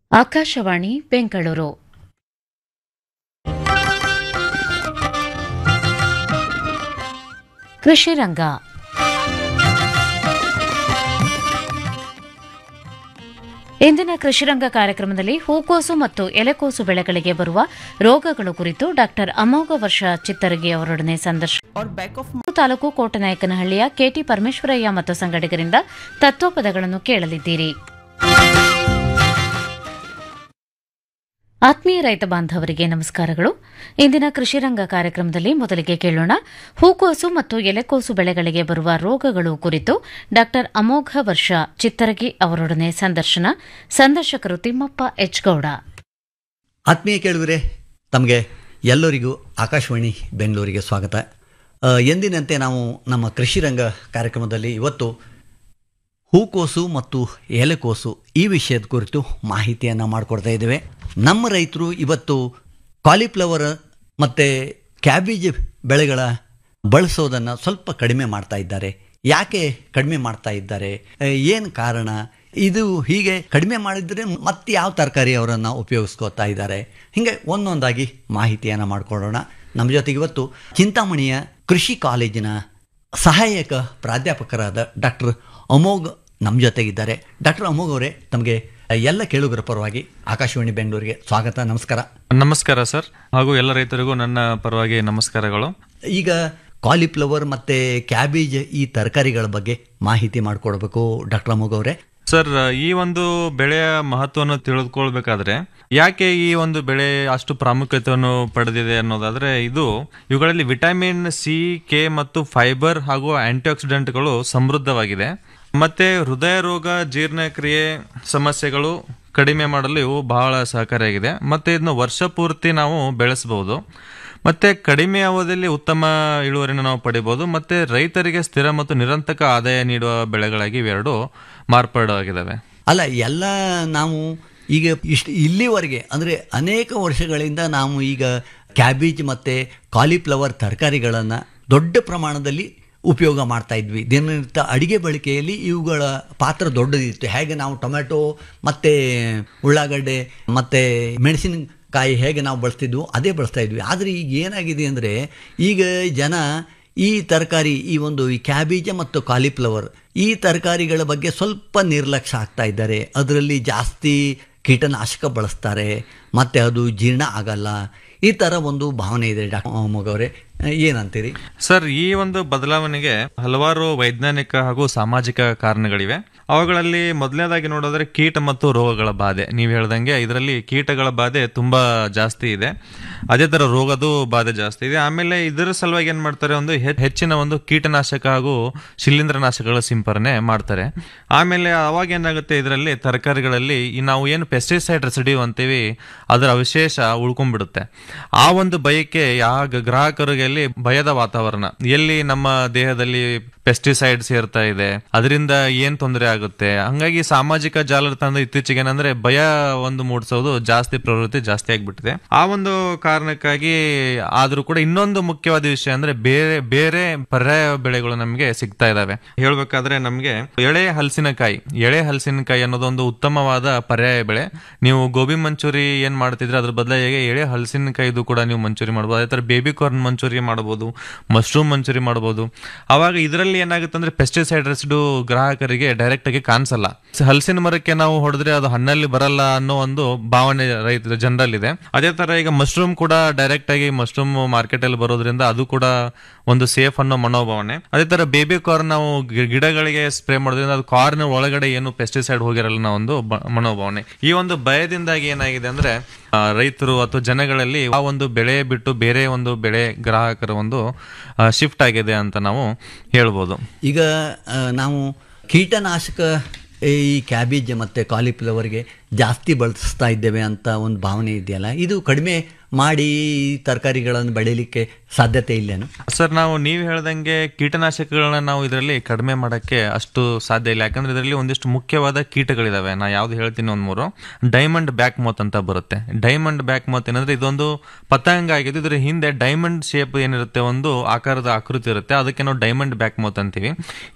ಆಕಾಶವಾಣಿ ಬೆಂಗಳೂರು ಕೃಷಿ ರಂಗ ಇಂದಿನ ಕೃಷಿರಂಗ ಕಾರ್ಯಕ್ರಮದಲ್ಲಿ ಹೂಕೋಸು ಮತ್ತು ಎಲೆಕೋಸು ಬೆಳೆಗಳಿಗೆ ಬರುವ ರೋಗಗಳು ಕುರಿತು ಡಾಕ್ಟರ್ ಅಮೋಘ ವರ್ಷ ಚಿತ್ತರಗಿ ಅವರೊಡನೆ ಸಂದರ್ಶನ और बैक ऑफ ತಾಲೂಕು ಕೋಟನಾಯಕನಹಳ್ಳಿಯ ಕೆಟಿ ಪರಮೇಶ್ವರಯ್ಯ ಮತ್ತು ಸಂಘಟಕರಿಂದ ತತ್ವಪದಗಳನ್ನು ಕೇಳಲಿದ್ದೀರಿ ಆತ್ಮೀಯ ರೈತ ಬಾಂಧವರಿಗೆ ನಮಸ್ಕಾರಗಳು ಇಂದಿನ ಕೃಷಿರಂಗ ಕಾರ್ಯಕ್ರಮದಲ್ಲಿ ಮೊದಲಿಗೆ ಕೇಳೋಣ ಹೂಕೋಸು ಮತ್ತು ಎಲೆಕೋಸು ಬೆಳೆಗಳಿಗೆ ಬರುವ ರೋಗಗಳು ಕುರಿತು ಡಾಕ್ಟರ್ ಅಮೋಘ ವರ್ಷ ಚಿತ್ತರಗಿ ಅವರೊಡನೆ ಸಂದರ್ಶನ ಸಂದರ್ಶಕರು ತಿಮ್ಮಪ್ಪ ಎಚ್ ಗೌಡ ಆತ್ಮೀಯ ಕೇಳುವರೆ ತಮಗೆ ಎಲ್ಲರಿಗೂ ಆಕಾಶವಾಣಿ ಬೆಂಗಳೂರಿಗೆ ಸ್ವಾಗತ ಆ, ಎಂದಿನಂತೆ ನಾವು ನಮ್ಮ ಕೃಷಿ ರಂಗ ಕಾರ್ಯಕ್ರಮದಲ್ಲಿ ಇವತ್ತು ಹೂಕೋಸು ಮತ್ತು ಎಲೆಕೋಸು ಈ ವಿಷಯದ ಕುರಿತು ಮಾಹಿತಿಯನ್ನು ಮಾಡಿಕೊಡ್ತಾ ಇದ್ದೇವೆ ನಮ್ಮ ರೈತರು ಇವತ್ತು ಕಾಲಿಫ್ಲವರ್ ಮತ್ತು ಕ್ಯಾಬೇಜ್ ಬೆಳೆಗಳ ಬಳಸೋದನ್ನು ಸ್ವಲ್ಪ ಕಡಿಮೆ ಮಾಡ್ತಾ ಇದ್ದಾರೆ ಯಾಕೆ ಕಡಿಮೆ ಮಾಡ್ತಾ ಇದ್ದಾರೆ ಏನು ಕಾರಣ ಇದು ಹೀಗೆ ಕಡಿಮೆ ಮಾಡಿದರೆ ಮತ್ತೆ ಯಾವ ತರಕಾರಿ ಅವರನ್ನು ಉಪಯೋಗಿಸ್ಕೋತಾ ಇದ್ದಾರೆ ಹೀಗೆ ಒಂದೊಂದಾಗಿ ಮಾಹಿತಿಯನ್ನು ಮಾಡಿಕೊಳ್ಳೋಣ ನಮ್ಮ ಜೊತೆಗೆ ಇವತ್ತು ಚಿಂತಾಮಣಿಯ ಕೃಷಿ ಕಾಲೇಜಿನ ಸಹಾಯಕ ಪ್ರಾಧ್ಯಾಪಕರಾದ ಡಾಕ್ಟರ್ ಅಮೋಘ್ ನಮ್ಮ ಜೊತೆಗಿದ್ದಾರೆ ಡಾಕ್ಟರ್ ಅಮೋಘ್ ಅವರೇ ತಮಗೆ ಎಲ್ಲ ಕೇಳುಗರ ಪರವಾಗಿ ಆಕಾಶವಾಣಿ ಬೆಂಗಳೂರಿಗೆ ಸ್ವಾಗತ ನಮಸ್ಕಾರ ನಮಸ್ಕಾರ ಸರ್ ಹಾಗೂ ಎಲ್ಲ ರೈತರಿಗೂ ನನ್ನ ಪರವಾಗಿ ನಮಸ್ಕಾರಗಳು ಈಗ ಕಾಲಿಫ್ಲವರ್ ಮತ್ತು ಕ್ಯಾಬೇಜ್ ಈ ತರಕಾರಿಗಳ ಬಗ್ಗೆ ಮಾಹಿತಿ ಮಾಡಿಕೊಡ್ಬೇಕು ಡಾಕ್ಟರ್ ಅಮೋಘ್ ಅವರೇ ಸರ್ ಈ ಒಂದು ಬೆಳೆಯ ಮಹತ್ವವನ್ನು ತಿಳಿದುಕೊಳ್ಬೇಕಾದ್ರೆ ಯಾಕೆ ಈ ಒಂದು ಬೆಳೆ ಅಷ್ಟು ಪ್ರಾಮುಖ್ಯತೆಯನ್ನು ಪಡೆದಿದೆ ಅನ್ನೋದಾದ್ರೆ ಇದು ಇವುಗಳಲ್ಲಿ ವಿಟಮಿನ್ ಸಿ ಕೆ ಮತ್ತು ಫೈಬರ್ ಹಾಗೂ ಆಂಟಿಆಕ್ಸಿಡೆಂಟ್ಗಳು ಸಮೃದ್ಧವಾಗಿದೆ ಮತ್ತೆ ಹೃದಯ ರೋಗ ಜೀರ್ಣಕ್ರಿಯೆ ಸಮಸ್ಯೆಗಳು ಕಡಿಮೆ ಮಾಡಲು ಇವು ಬಹಳ ಸಹಕಾರಿಯಾಗಿದೆ ಮತ್ತೆ ಇದನ್ನು ವರ್ಷ ಪೂರ್ತಿ ನಾವು ಬೆಳೆಸಬಹುದು ಮತ್ತೆ ಕಡಿಮೆ ಅವಧಿಯಲ್ಲಿ ಉತ್ತಮ ಇಳುವರಿನ ನಾವು ಪಡಿಬಹುದು ಮತ್ತೆ ರೈತರಿಗೆ ಸ್ಥಿರ ಮತ್ತು ನಿರಂತರ ಆದಾಯ ನೀಡುವ ಬೆಳೆಗಳಾಗಿ ಇವೆರಡು ಮಾರ್ಪಾಡಾಗಿದ್ದಾವೆ ಅಲ್ಲ ಎಲ್ಲ ನಾವು ಈಗ ಇಷ್ಟು ಇಲ್ಲಿವರೆಗೆ ಅಂದರೆ ಅನೇಕ ವರ್ಷಗಳಿಂದ ನಾವು ಈಗ ಕ್ಯಾಬೇಜ್ ಮತ್ತು ಕಾಲಿಫ್ಲವರ್ ತರಕಾರಿಗಳನ್ನು ದೊಡ್ಡ ಪ್ರಮಾಣದಲ್ಲಿ ಉಪಯೋಗ ಮಾಡ್ತಾ ಇದ್ವಿ ದಿನನಿತ್ಯ ಅಡಿಗೆ ಬಳಕೆಯಲ್ಲಿ ಇವುಗಳ ಪಾತ್ರ ದೊಡ್ಡದಿತ್ತು ಹೇಗೆ ನಾವು ಟೊಮೆಟೊ ಮತ್ತು ಉಳ್ಳಾಗಡ್ಡೆ ಮತ್ತು ಮೆಣಸಿನಕಾಯಿ ಹೇಗೆ ನಾವು ಬಳಸ್ತಿದ್ವು ಅದೇ ಬಳಸ್ತಾ ಇದ್ವಿ ಆದರೆ ಈಗ ಏನಾಗಿದೆ ಅಂದರೆ ಈಗ ಜನ ಈ ತರಕಾರಿ ಈ ಒಂದು ಈ ಕ್ಯಾಬೇಜ್ ಮತ್ತು ಕಾಲಿಫ್ಲವರ್ ಈ ತರಕಾರಿಗಳ ಬಗ್ಗೆ ಸ್ವಲ್ಪ ನಿರ್ಲಕ್ಷ್ಯ ಆಗ್ತಾ ಇದ್ದಾರೆ ಅದರಲ್ಲಿ ಜಾಸ್ತಿ ಕೀಟನಾಶಕ ಬಳಸ್ತಾರೆ ಮತ್ತು ಅದು ಜೀರ್ಣ ಆಗಲ್ಲ ಈ ಥರ ಒಂದು ಭಾವನೆ ಇದೆ ಡಾಕ್ಟರ್ ಮಗವರೇ ಏನಂತೀರಿ ಸರ್ ಈ ಒಂದು ಬದಲಾವಣೆಗೆ ಹಲವಾರು ವೈಜ್ಞಾನಿಕ ಹಾಗೂ ಸಾಮಾಜಿಕ ಕಾರಣಗಳಿವೆ ಅವುಗಳಲ್ಲಿ ಮೊದಲನೇದಾಗಿ ನೋಡೋದ್ರೆ ಕೀಟ ಮತ್ತು ರೋಗಗಳ ಬಾಧೆ ನೀವು ಹೇಳ್ದಂಗೆ ಇದರಲ್ಲಿ ಕೀಟಗಳ ಬಾಧೆ ತುಂಬಾ ಜಾಸ್ತಿ ಇದೆ ಅದೇ ತರ ರೋಗದ ಬಾಧೆ ಜಾಸ್ತಿ ಇದೆ ಆಮೇಲೆ ಇದರ ಸಲುವಾಗಿ ಏನ್ ಮಾಡ್ತಾರೆ ಒಂದು ಹೆ- ಹೆಚ್ಚಿನ ಒಂದು ಕೀಟನಾಶಕ ಹಾಗೂ ಶಿಲೀಂಧ್ರನಾಶಕಗಳ ಸಿಂಪರಣೆ ಮಾಡ್ತಾರೆ ಆಮೇಲೆ ಅವಾಗ ಏನಾಗುತ್ತೆ ಇದರಲ್ಲಿ ತರಕಾರಿಗಳಲ್ಲಿ ಈ ನಾವು ಏನು ಪೆಸ್ಟಿಸೈಡ್ ರೆಸಿಡ್ಯೂ ಅಂತೀವಿ ಅದರ ಅವಶೇಷ ಉಳ್ಕೊಂಡ್ಬಿಡುತ್ತೆ ಆ ಒಂದು ಬಯಕೆ ಯಾವ ಗ್ರಾಹಕರಿಗೆ ಅಲ್ಲಿ ಭಯದ ವಾತಾವರಣ ಎಲ್ಲಿ ನಮ್ಮ ದೇಹದಲ್ಲಿ ಪೆಸ್ಟಿಸೈಡ್ ಸೇರ್ತಾ ಇದೆ ಅದರಿಂದ ಏನ್ ತೊಂದರೆ ಆಗುತ್ತೆ ಹಂಗಾಗಿ ಸಾಮಾಜಿಕ ಜಾಲತಾಣ ಇತ್ತೀಚೆಗೆ ಏನಂದ್ರೆ ಭಯ ಒಂದು ಮೂಡಿಸೋದು ಜಾಸ್ತಿ ಪ್ರವೃತ್ತಿ ಜಾಸ್ತಿ ಆಗ್ಬಿಟ್ಟಿದೆ ಆ ಒಂದು ಕಾರಣಕ್ಕಾಗಿ ಆದ್ರೂ ಕೂಡ ಇನ್ನೊಂದು ಮುಖ್ಯವಾದ ವಿಷಯ ಅಂದ್ರೆ ಬೇರೆ ಬೇರೆ ಪರ್ಯಾಯ ಬೆಳೆಗಳು ನಮಗೆ ಸಿಗ್ತಾ ಇದಾವೆ ಹೇಳ್ಬೇಕಾದ್ರೆ ನಮಗೆ ಎಳೆ ಹಲಸಿನಕಾಯಿ ಎಳೆ ಹಲಸಿನಕಾಯಿ ಅನ್ನೋದು ಒಂದು ಉತ್ತಮವಾದ ಪರ್ಯಾಯ ಬೆಳೆ ನೀವು ಗೋಬಿ ಮಂಚೂರಿ ಏನ್ ಮಾಡ್ತಿದ್ರೆ ಅದ್ರ ಬದಲಾಗಿ ಎಳೆ ಹಲಸಿನಕಾಯಿದು ಕೂಡ ನೀವು ಮಂಚೂರಿ ಮಾಡಬಹುದು ಅದೇ ತರ ಬೇಬಿ ಕಾರ್ನ್ ಮಂಚೂರಿ ಮಾಡಬಹುದು ಮಶ್ರೂಮ್ ಮಂಚೂರಿ ಮಾಡಬಹುದು ಅವಾಗ ಇದರಲ್ಲಿ ಏನಾಗುತ್ತೆ ಅಂದ್ರೆ ಪೆಸ್ಟಿಸೈಡ್ ರೆಸಿಡು ಗ್ರಾಹಕರಿಗೆ ಡೈರೆಕ್ಟ್ ಆಗಿ ಕಾಣಿಸಲ್ಲ ಹಲಸಿನ ಮರಕ್ಕೆ ನಾವು ಹೊಡೆದ್ರೆ ಅದು ಹಣ್ಣಲ್ಲಿ ಬರಲ್ಲ ಅನ್ನೋ ಒಂದು ಭಾವನೆ ರೈತರ ಜನರಲ್ಲಿದೆ ಅದೇ ತರ ಈಗ ಮಶ್ರೂಮ್ ಕೂಡ ಡೈರೆಕ್ಟ್ ಆಗಿ ಮಶ್ರೂಮ್ ಮಾರ್ಕೆಟ್ ಅಲ್ಲಿ ಬರೋದ್ರಿಂದ ಅದು ಕೂಡ ಒಂದು ಸೇಫ್ ಅನ್ನೋ ಮನೋಭಾವನೆ ಅದೇ ತರ ಬೇಬಿ ಕಾರ್ನ್ ನಾವು ಗಿ- ಗಿಡಗಳಿಗೆ ಸ್ಪ್ರೇ ಮಾಡೋದ್ರಿಂದ ಅದು ಕಾರ್ನ್ ಒಳಗಡೆ ಏನು ಪೆಸ್ಟಿಸೈಡ್ ಹೋಗಿರಲ್ಲ ಅನ್ನೋ ಒಂದು ಬ- ಮನೋಭಾವನೆ ಈ ಒಂದು ಭಯದಿಂದಾಗಿ ಏನಾಗಿದೆ ಅಂದ್ರೆ ಆ, ರೈತರು ಅಥವಾ ಜನಗಳಲ್ಲಿ ಆ ಒಂದು ಬೆಳೆ ಬಿಟ್ಟು ಬೇರೆ ಒಂದು ಬೆಳೆ ಗ್ರಾಹಕರ ಒಂದು ಶಿಫ್ಟ್ ಆಗಿದೆ ಅಂತ ನಾವು ಹೇಳ್ಬೋದು ಈಗ ಆ, ನಾವು ಕೀಟನಾಶಕ ಈ ಕ್ಯಾಬೇಜ್ ಮತ್ತು ಕಾಲಿಫ್ಲವರ್ಗೆ ಜಾಸ್ತಿ ಬಳಸ್ತಾ ಇದ್ದೇವೆ ಅಂತ ಒಂದು ಭಾವನೆ ಇದೆಯಲ್ಲ ಇದು ಕಡಿಮೆ ಮಾಡಿ ಈ ತರಕಾರಿಗಳನ್ನು ಬೆಳೀಲಿಕ್ಕೆ ಸಾಧ್ಯತೆ ಇಲ್ಲೇನು ಸರ್ ನಾವು ನೀವು ಹೇಳ್ದಂಗೆ ಕೀಟನಾಶಕಗಳನ್ನ ನಾವು ಇದರಲ್ಲಿ ಕಡಿಮೆ ಮಾಡಕ್ಕೆ ಅಷ್ಟು ಸಾಧ್ಯ ಇಲ್ಲ ಯಾಕಂದ್ರೆ ಇದರಲ್ಲಿ ಒಂದಿಷ್ಟು ಮುಖ್ಯವಾದ ಕೀಟಗಳಿದಾವೆ ನಾ ಯಾವ್ದು ಹೇಳ್ತೀನಿ ಒಂದ್ ಮೂರು ಡೈಮಂಡ್ ಬ್ಯಾಕ್ ಮೌತ್ ಅಂತ ಬರುತ್ತೆ ಡೈಮಂಡ್ ಬ್ಯಾಕ್ ಮೌತ್ ಏನಂದ್ರೆ ಇದೊಂದು ಪತಂಗ ಆಗಿದ್ದು ಇದ್ರ ಹಿಂದೆ ಡೈಮಂಡ್ ಶೇಪ್ ಏನಿರುತ್ತೆ ಒಂದು ಆಕಾರದ ಆಕೃತಿ ಇರುತ್ತೆ ಅದಕ್ಕೆ ನಾವು ಡೈಮಂಡ್ ಬ್ಯಾಕ್ ಮೌತ್ ಅಂತೀವಿ